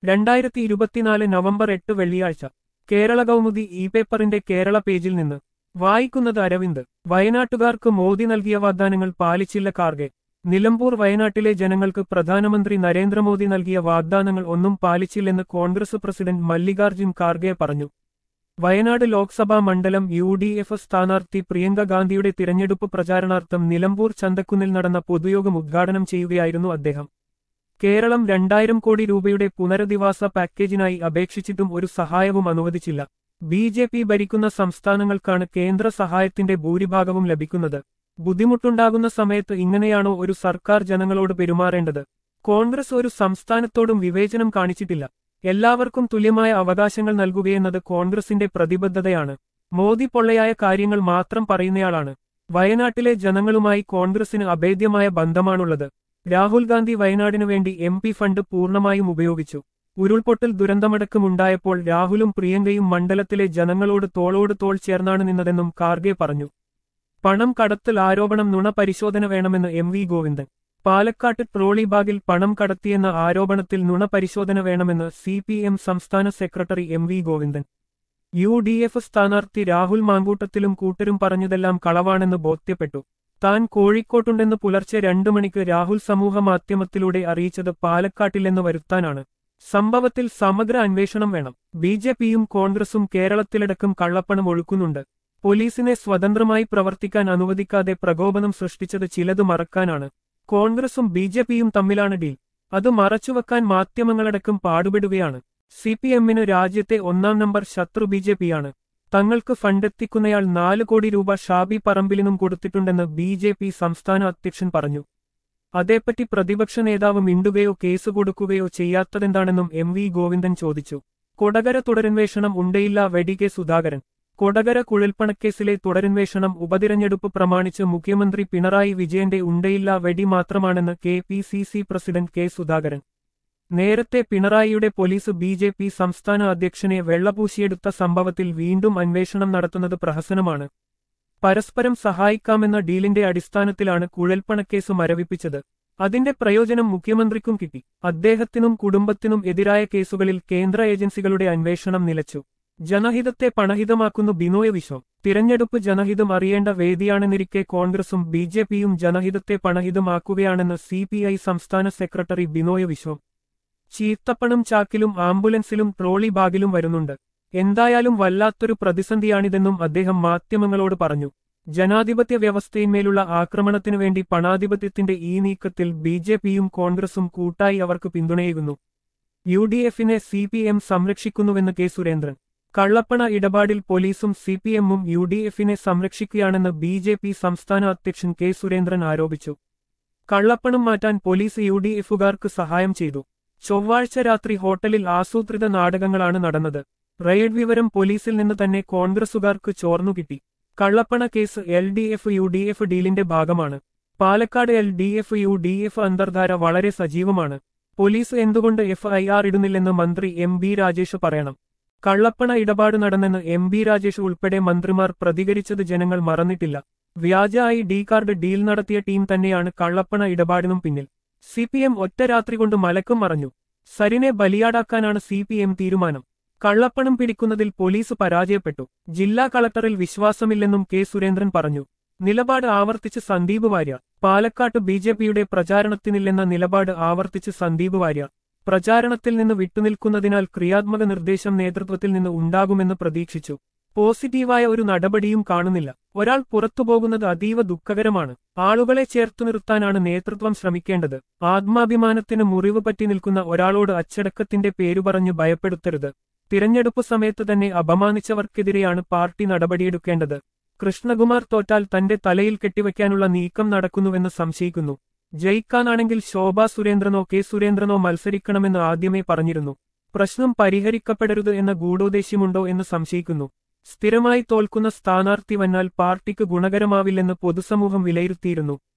രണ്ടായിരത്തി ഇരുപത്തിനാല് നവംബർ എട്ട് വെള്ളിയാഴ്ച കേരള കൗമുദി ഇ പേപ്പറിന്റെ കേരള പേജിൽ നിന്ന് വായിക്കുന്നത് അരവിന്ദ് വയനാട്ടുകാർക്ക് മോദി നൽകിയ വാഗ്ദാനങ്ങൾ പാലിച്ചില്ല കാർഗെ നിലമ്പൂർ വയനാട്ടിലെ ജനങ്ങൾക്ക് പ്രധാനമന്ത്രി നരേന്ദ്രമോദി നൽകിയ വാഗ്ദാനങ്ങൾ ഒന്നും പാലിച്ചില്ലെന്ന് കോൺഗ്രസ് പ്രസിഡന്റ് മല്ലികാർജുൻ ഖാർഗെ പറഞ്ഞു വയനാട് ലോക്സഭാ മണ്ഡലം യു ഡി എഫ് സ്ഥാനാർത്ഥി പ്രിയങ്ക ഗാന്ധിയുടെ തിരഞ്ഞെടുപ്പ് പ്രചാരണാർത്ഥം നിലമ്പൂർ ചന്തക്കുന്നിൽ നടന്ന പൊതുയോഗം ഉദ്ഘാടനം ചെയ്യുകയായിരുന്നു അദ്ദേഹം കേരളം രണ്ടായിരം കോടി രൂപയുടെ പുനരധിവാസ പാക്കേജിനായി അപേക്ഷിച്ചിട്ടും ഒരു സഹായവും അനുവദിച്ചില്ല ബി ജെ പി ഭരിക്കുന്ന സംസ്ഥാനങ്ങൾക്കാണ് കേന്ദ്ര സഹായത്തിന്റെ ഭൂരിഭാഗവും ലഭിക്കുന്നത് ബുദ്ധിമുട്ടുണ്ടാകുന്ന സമയത്ത് ഇങ്ങനെയാണോ ഒരു സർക്കാർ ജനങ്ങളോട് പെരുമാറേണ്ടത് കോൺഗ്രസ് ഒരു സംസ്ഥാനത്തോടും വിവേചനം കാണിച്ചിട്ടില്ല എല്ലാവർക്കും തുല്യമായ അവകാശങ്ങൾ നൽകുകയെന്നത് കോൺഗ്രസിന്റെ പ്രതിബദ്ധതയാണ് മോദി പൊള്ളയായ കാര്യങ്ങൾ മാത്രം പറയുന്നയാളാണ് വയനാട്ടിലെ ജനങ്ങളുമായി കോൺഗ്രസിന് അഭേദ്യമായ ബന്ധമാണുള്ളത് രാഹുൽ ഗാന്ധി വയനാടിനു വേണ്ടി എം പി ഫണ്ട് പൂർണ്ണമായും ഉപയോഗിച്ചു ഉരുൾപൊട്ടൽ ദുരന്തമടക്കമുണ്ടായപ്പോൾ രാഹുലും പ്രിയങ്കയും മണ്ഡലത്തിലെ ജനങ്ങളോട് തോളോട് തോൾ ചേർന്നാണ് നിന്നതെന്നും കാർഗെ പറഞ്ഞു പണം കടത്തൽ ആരോപണം നുണ പരിശോധന വേണമെന്ന് എം വി ഗോവിന്ദൻ പാലക്കാട്ട് ട്രോളിബാഗിൽ പണം കടത്തിയെന്ന ആരോപണത്തിൽ നുണ പരിശോധന വേണമെന്ന് സി പി എം സംസ്ഥാന secretary M V Govindan U D F സ്ഥാനാർത്ഥി രാഹുൽ മാങ്കൂട്ടത്തിലും കൂട്ടരും പറഞ്ഞതെല്ലാം കളവാണെന്ന് ബോധ്യപ്പെട്ടു താൻ കോഴിക്കോട്ടുണ്ടെന്ന് പുലർച്ചെ രണ്ടു മണിക്ക് രാഹുൽ സമൂഹ മാധ്യമത്തിലൂടെ അറിയിച്ചത് പാലക്കാട്ടില്ലെന്ന് വരുത്താനാണ് സംഭവത്തിൽ സമഗ്ര അന്വേഷണം വേണം ബി ജെ പിയും കോൺഗ്രസും കേരളത്തിലടക്കം കള്ളപ്പണം ഒഴുക്കുന്നുണ്ട് പോലീസിനെ സ്വതന്ത്രമായി പ്രവർത്തിക്കാൻ അനുവദിക്കാതെ പ്രകോപനം സൃഷ്ടിച്ചത് ചിലത് മറക്കാനാണ് കോൺഗ്രസും ബി ജെ പിയും തമ്മിലാണ് ഡീൽ അത് മറച്ചുവെക്കാൻ മാധ്യമങ്ങളടക്കം പാടുപെടുകയാണ് സി പി എമ്മിന് രാജ്യത്തെ ഒന്നാം നമ്പർ ശത്രു ബി ജെ പിയാണ് തങ്ങൾക്ക് ഫണ്ടെത്തിക്കുന്നയാൾ നാല് കോടി രൂപ ഷാബി പറമ്പിലിനും കൊടുത്തിട്ടുണ്ടെന്ന് ബി ജെ പി സംസ്ഥാന അധ്യക്ഷൻ പറഞ്ഞു അതേപ്പറ്റി പ്രതിപക്ഷ നേതാവ് മിണ്ടുകയോ കേസ് കൊടുക്കുകയോ ചെയ്യാത്തതെന്താണെന്നും എം വി ഗോവിന്ദൻ ചോദിച്ചു കൊടകര തുടരന്വേഷണം ഉണ്ടയില്ല വെടികെ സുധാകരൻ കൊടകര കുഴൽപ്പണക്കേസിലെ തുടരന്വേഷണം ഉപതിരഞ്ഞെടുപ്പ് പ്രമാണിച്ച് മുഖ്യമന്ത്രി പിണറായി വിജയന്റെ ഉണ്ടയില്ല വെടി മാത്രമാണെന്ന് K P C C president K Sudhakaran നേരത്തെ പിണറായിയുടെ പോലീസ് ബി ജെ പി സംസ്ഥാന അധ്യക്ഷനെ വെള്ളപൂശിയെടുത്ത സംഭവത്തിൽ വീണ്ടും അന്വേഷണം നടത്തുന്നത് പ്രഹസനമാണ് പരസ്പരം സഹായിക്കാമെന്ന ഡീലിന്റെ അടിസ്ഥാനത്തിലാണ് കുഴൽപ്പണക്കേസ് മരവിപ്പിച്ചത് അതിന്റെ പ്രയോജനം മുഖ്യമന്ത്രിക്കും കിട്ടി അദ്ദേഹത്തിനും കുടുംബത്തിനും എതിരായ കേസുകളിൽ കേന്ദ്ര ഏജൻസികളുടെ അന്വേഷണം നിലച്ചു ജനഹിതത്തെ പണഹിതമാക്കുന്നു ബിനോയ് വിശ്വം തിരഞ്ഞെടുപ്പ് ജനഹിതം അറിയേണ്ട വേദിയാണെന്നിരിക്കെ കോൺഗ്രസും ബി ജെ പിയും ജനഹിതത്തെ പണഹിതമാക്കുകയാണെന്ന് സി പി ഐ സംസ്ഥാന സെക്രട്ടറി ബിനോയ് വിശ്വം ചീത്തപ്പണം ചാക്കിലും ആംബുലൻസിലും ട്രോളി ബാഗിലും വരുന്നുണ്ട് എന്തായാലും വല്ലാത്തൊരു പ്രതിസന്ധിയാണിതെന്നും അദ്ദേഹം മാധ്യമങ്ങളോട് പറഞ്ഞു ജനാധിപത്യ വ്യവസ്ഥയിന്മേലുള്ള ആക്രമണത്തിനു വേണ്ടി പണാധിപത്യത്തിന്റെ ഈ നീക്കത്തിൽ ബി ജെ പിയും കോൺഗ്രസും കൂട്ടായി അവർക്ക് പിന്തുണയേകുന്നു യു ഡി എഫിനെ സി പി എം സംരക്ഷിക്കുന്നുവെന്ന് കെ സുരേന്ദ്രൻ കള്ളപ്പണ ഇടപാടിൽ പോലീസും സി പി എമ്മും യു ഡി എഫിനെ സംരക്ഷിക്കുകയാണെന്ന് ബി ജെ പി സംസ്ഥാന അധ്യക്ഷൻ കെ സുരേന്ദ്രൻ ആരോപിച്ചു കള്ളപ്പണം മാറ്റാൻ പോലീസ് യു ഡി എഫുകാർക്ക് സഹായം ചെയ്തു ചൊവ്വാഴ്ച രാത്രി ഹോട്ടലിൽ ആസൂത്രിത നാടകങ്ങളാണ് നടന്നത് റെയ്ഡ് വിവരം പോലീസിൽ നിന്ന് തന്നെ കോൺഗ്രസുകാർക്ക് ചോർന്നുകിട്ടി കള്ളപ്പണ case L D F U D F ഡീലിന്റെ ഭാഗമാണ് Palakkad L D F U D F അന്തർധാര വളരെ സജീവമാണ് പോലീസ് എന്തുകൊണ്ട് എഫ് ഐ ആർ ഇടുന്നില്ലെന്ന് മന്ത്രി എം ബി രാജേഷ് പറയണം കള്ളപ്പണ ഇടപാട് നടന്നെന്ന് എം ബി രാജേഷ് ഉൾപ്പെടെ മന്ത്രിമാർ പ്രതികരിച്ചത് ജനങ്ങൾ മറന്നിട്ടില്ല വ്യാജ ഐ ഡി കാർഡ് ഡീൽ നടത്തിയ ടീം തന്നെയാണ് കള്ളപ്പണ ഇടപാടിനും പിന്നിൽ സി പി എം ഒറ്റ രാത്രി കൊണ്ട് മലക്കം മറഞ്ഞു സരിനെ ബലിയാടാക്കാനാണ് സി പി എം തീരുമാനം കള്ളപ്പണം പിടിക്കുന്നതിൽ പോലീസ് പരാജയപ്പെട്ടു ജില്ലാ കളക്ടറിൽ വിശ്വാസമില്ലെന്നും കെ സുരേന്ദ്രൻ പറഞ്ഞു നിലപാട് ആവർത്തിച്ച് സന്ദീപ് വാര്യ പാലക്കാട്ട് ബി ജെ പിയുടെ പ്രചാരണത്തിനില്ലെന്ന നിലപാട് ആവർത്തിച്ച് സന്ദീപ് വാര്യ പ്രചാരണത്തിൽ നിന്ന് വിട്ടുനിൽക്കുന്നതിനാൽ ക്രിയാത്മക നിർദ്ദേശം നേതൃത്വത്തിൽ നിന്ന് ഉണ്ടാകുമെന്ന് പ്രതീക്ഷിച്ചു പോസിറ്റീവായ ഒരു നടപടിയും കാണുന്നില്ല ഒരാൾ പുറത്തുപോകുന്നത് അതീവ ദുഃഖകരമാണ് ആളുകളെ ചേർത്തു നിർത്താനാണ് നേതൃത്വം ശ്രമിക്കേണ്ടത് ആത്മാഭിമാനത്തിന് മുറിവ് പറ്റി നിൽക്കുന്ന ഒരാളോട് അച്ചടക്കത്തിന്റെ പേരു പറഞ്ഞു ഭയപ്പെടുത്തരുത് തിരഞ്ഞെടുപ്പ് സമയത്ത് തന്നെ അപമാനിച്ചവർക്കെതിരെയാണ് പാർട്ടി നടപടിയെടുക്കേണ്ടത് കൃഷ്ണകുമാർ തോറ്റാൽ തന്റെ തലയിൽ കെട്ടിവയ്ക്കാനുള്ള നീക്കം നടക്കുന്നുവെന്ന് സംശയിക്കുന്നു ജയിക്കാനാണെങ്കിൽ ശോഭാ സുരേന്ദ്രനോ കെ സുരേന്ദ്രനോ മത്സരിക്കണമെന്ന് ആദ്യമേ പറഞ്ഞിരുന്നു പ്രശ്നം പരിഹരിക്കപ്പെടരുത് എന്ന ഗൂഢോദ്ദേശ്യമുണ്ടോ എന്ന് സംശയിക്കുന്നു സ്ഥിരമായി തോൽക്കുന്ന സ്ഥാനാർത്ഥി വന്നാൽ പാർട്ടിക്ക് ഗുണകരമാവില്ലെന്ന് പൊതുസമൂഹം വിലയിരുത്തിയിരുന്നു